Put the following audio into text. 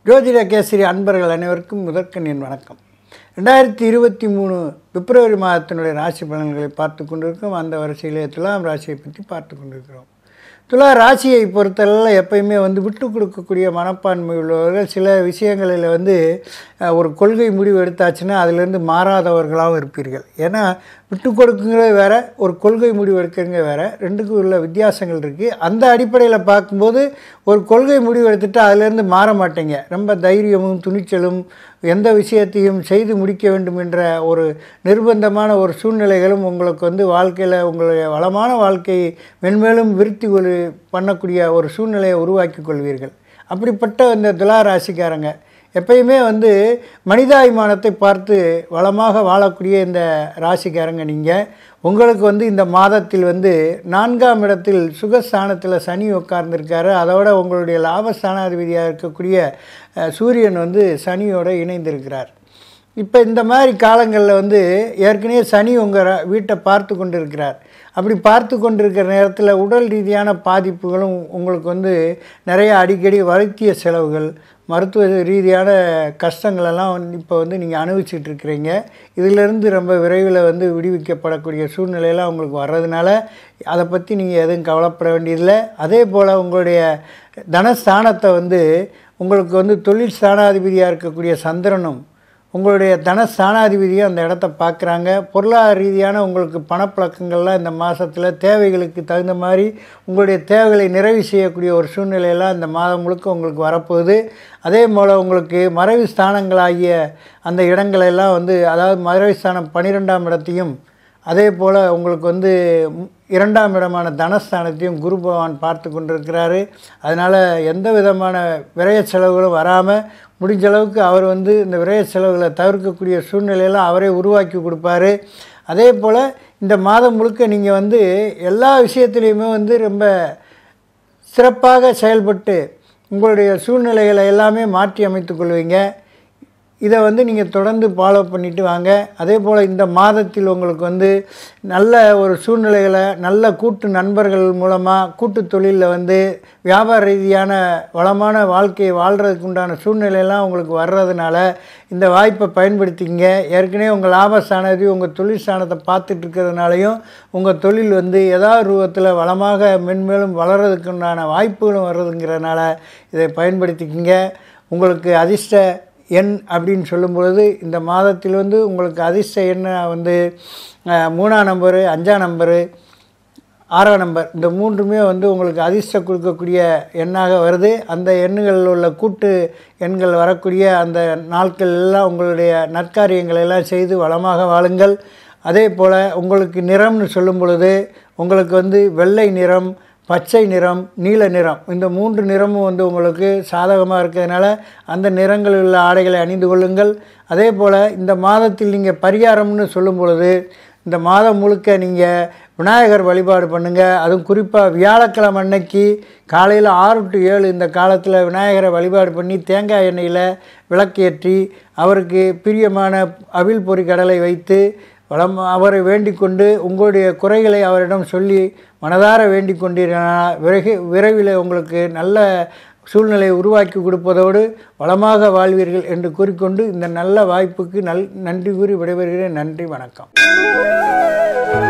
ஜோதிட கேசரி அன்பர்கள் அனைவருக்கும் முதற்கண் என் வணக்கம் ரெண்டாயிரத்தி இருபத்தி மூணு பிப்ரவரி மாதத்தினுடைய ராசி பலன்களை பார்த்து கொண்டிருக்கோம் அந்த வரிசையிலே துலாம் ராசியை பற்றி பார்த்து கொண்டிருக்கிறோம் துலா ராசியை பொறுத்தளவில் எப்பயுமே வந்து விட்டு கொடுக்கக்கூடிய மனப்பான்மை உள்ளவர்கள் சில விஷயங்களில் வந்து அஹ், ஒரு கொள்கை முடிவு எடுத்தாச்சுன்னா அதிலிருந்து மாறாதவர்களாகவும் இருப்பீர்கள் ஏன்னா விட்டு கொடுக்குங்கிறது வேற ஒரு கொள்கை முடிவு எடுக்கிறங்க வேற ரெண்டுக்கும் உள்ள வித்தியாசங்கள் இருக்குது அந்த அடிப்படையில் பார்க்கும்போது ஒரு கொள்கை முடிவு எடுத்துட்டு அதிலேருந்து மாற மாட்டீங்க ரொம்ப தைரியமும் துணிச்சலும் எந்த விஷயத்தையும் செய்து முடிக்க வேண்டும் என்ற ஒரு நிர்பந்தமான ஒரு சூழ்நிலைகளும் உங்களுக்கு வந்து வாழ்க்கையில் உங்களுடைய வளமான வாழ்க்கையை மென்மேலும் விருத்தி ஒரு பண்ணக்கூடிய ஒரு சூழ்நிலையை உருவாக்கி கொள்வீர்கள் அப்படிப்பட்ட இந்த துலா ராசிக்காரங்க எப்பயுமே வந்து மனிதாபிமானத்தை பார்த்து வளமாக வாழக்கூடிய இந்த ராசிக்காரங்க நீங்கள் உங்களுக்கு வந்து இந்த மாதத்தில் வந்து நான்காம் இடத்தில் சுகஸ்தானத்தில் சனி உட்கார்ந்துருக்காரு அதோட உங்களுடைய லாபஸ்தானாதிபதியாக இருக்கக்கூடிய அஹ், சூரியன் வந்து சனியோட இணைந்திருக்கிறார் இப்போ இந்த மாதிரி காலங்களில் வந்து ஏற்கனவே சனி உங்கள் வீட்டை பார்த்து கொண்டு இருக்கிறார் அப்படி பார்த்து கொண்டிருக்கிற நேரத்தில் உடல் ரீதியான பாதிப்புகளும் உங்களுக்கு வந்து நிறைய அடிக்கடி வைத்திய செலவுகள் மருத்துவ ரீதியான கஷ்டங்களெல்லாம் வந்து இப்போ வந்து நீங்கள் அனுபவிச்சுட்டு இருக்கிறீங்க இதிலிருந்து ரொம்ப விரைவில் வந்து விடுவிக்கப்படக்கூடிய சூழ்நிலையெல்லாம் உங்களுக்கு வர்றதுனால அதை பற்றி நீங்கள் எதுவும் கவலைப்பட வேண்டியதில்லை அதே போல் உங்களுடைய தனஸ்தானத்தை வந்து உங்களுக்கு வந்து தொழில் ஸ்தானாதிபதியாக இருக்கக்கூடிய சந்திரனும் உங்களுடைய தனஸ்தானாதிபதியும் அந்த இடத்த பார்க்குறாங்க பொருளாதார ரீதியான உங்களுக்கு பணப்பழக்கங்கள்லாம் இந்த மாதத்தில் தேவைகளுக்கு தகுந்த மாதிரி உங்களுடைய தேவைகளை நிறைவு செய்யக்கூடிய ஒரு சூழ்நிலையெல்லாம் இந்த மாதம் முழுக்க உங்களுக்கு வரப்போகுது அதே போல் உங்களுக்கு மறைவு ஸ்தானங்களாகிய அந்த இடங்களெல்லாம் வந்து அதாவது மறைவு ஸ்தானம் பன்னிரெண்டாம் இடத்தையும் அதே போல் உங்களுக்கு வந்து ம், இரண்டாம் இடமான தனஸ்தானத்தையும் குரு பகவான் பார்த்து கொண்டிருக்கிறாரு அதனால் எந்த விதமான விரய செலவுகளும் வராமல் முடிஞ்ச அளவுக்கு அவர் வந்து இந்த விரய செலவுகளை தவிர்க்கக்கூடிய சூழ்நிலையெல்லாம் அவரே உருவாக்கி கொடுப்பாரு அதே போல் இந்த மாதம் முழுக்க நீங்கள் வந்து எல்லா விஷயத்துலேயுமே வந்து ரொம்ப சிறப்பாக செயல்பட்டு உங்களுடைய சூழ்நிலைகளை எல்லாமே மாற்றி அமைத்துக் கொள்வீங்க இதை வந்து நீங்கள் தொடர்ந்து ஃபாலோ பண்ணிட்டு வாங்க அதே போல் இந்த மாதத்தில் உங்களுக்கு வந்து நல்ல ஒரு சூழ்நிலைகளை நல்ல கூட்டு நண்பர்கள் மூலமாக கூட்டு தொழிலில் வந்து வியாபார ரீதியான வளமான வாழ்க்கையை வாழ்கிறதுக்கு உண்டான சூழ்நிலையெல்லாம் உங்களுக்கு வர்றதுனால இந்த வாய்ப்பை பயன்படுத்திங்க ஏற்கனவே உங்கள் லாபஸ்தானதி உங்கள் தொழில் ஸ்தானத்தை பார்த்துட்டு இருக்கிறதுனாலையும் உங்கள் தொழில் வந்து ஏதாவது ரூபத்தில் வளமாக மென்மேலும் வளர்கிறதுக்கு உண்டான வாய்ப்புகளும் வர்றதுங்கிறதுனால இதை பயன்படுத்திக்கிங்க உங்களுக்கு அதிர்ஷ்ட எண் அப்படின்னு சொல்லும் பொழுது இந்த மாதத்தில் வந்து உங்களுக்கு அதிர்ஷ்ட எண்ணை வந்து அஹ், மூணாம் நம்பரு அஞ்சாம் நம்பரு ஆறாம் நம்பர் இந்த மூன்றுமே வந்து உங்களுக்கு அதிர்ஷ்டம் கொடுக்கக்கூடிய எண்ணாக வருது அந்த எண்ணுகளில் உள்ள கூட்டு எண்கள் வரக்கூடிய அந்த நாட்கள் எல்லாம் உங்களுடைய நற்காரியங்களை எல்லாம் செய்து வளமாக வாழுங்கள் அதே போல் உங்களுக்கு நிறம்னு சொல்லும் பொழுது உங்களுக்கு வந்து வெள்ளை நிறம் பச்சை நிறம் நீல நிறம் இந்த மூன்று நிறமும் வந்து உங்களுக்கு சாதகமாக இருக்கிறதுனால அந்த நிறங்களில் உள்ள ஆடைகளை அணிந்து கொள்ளுங்கள் அதே போல் இந்த மாதத்தில் நீங்கள் பரிகாரம்னு சொல்லும் பொழுது இந்த மாதம் முழுக்க நீங்கள் விநாயகர் வழிபாடு பண்ணுங்கள் அதுவும் குறிப்பாக வியாழக்கிழமை அன்னைக்கு காலையில் ஆறு டு ஏழு இந்த காலத்தில் விநாயகரை வழிபாடு பண்ணி தேங்காய் எண்ணெயில் விளக்கேற்றி அவருக்கு பிரியமான அவிழ் பொறி கடலை வைத்து வளம் அவரை வேண்டிக் கொண்டு உங்களுடைய குறைகளை அவரிடம் சொல்லி மனதார வேண்டிக் கொண்டீர்கள் விரைகு விரைவில் உங்களுக்கு நல்ல சூழ்நிலையை உருவாக்கி கொடுப்பதோடு வளமாக வாழ்வீர்கள் என்று கூறிக்கொண்டு இந்த நல்ல வாய்ப்புக்கு நல் நன்றி கூறி விடைபெறுகிறேன் நன்றி வணக்கம்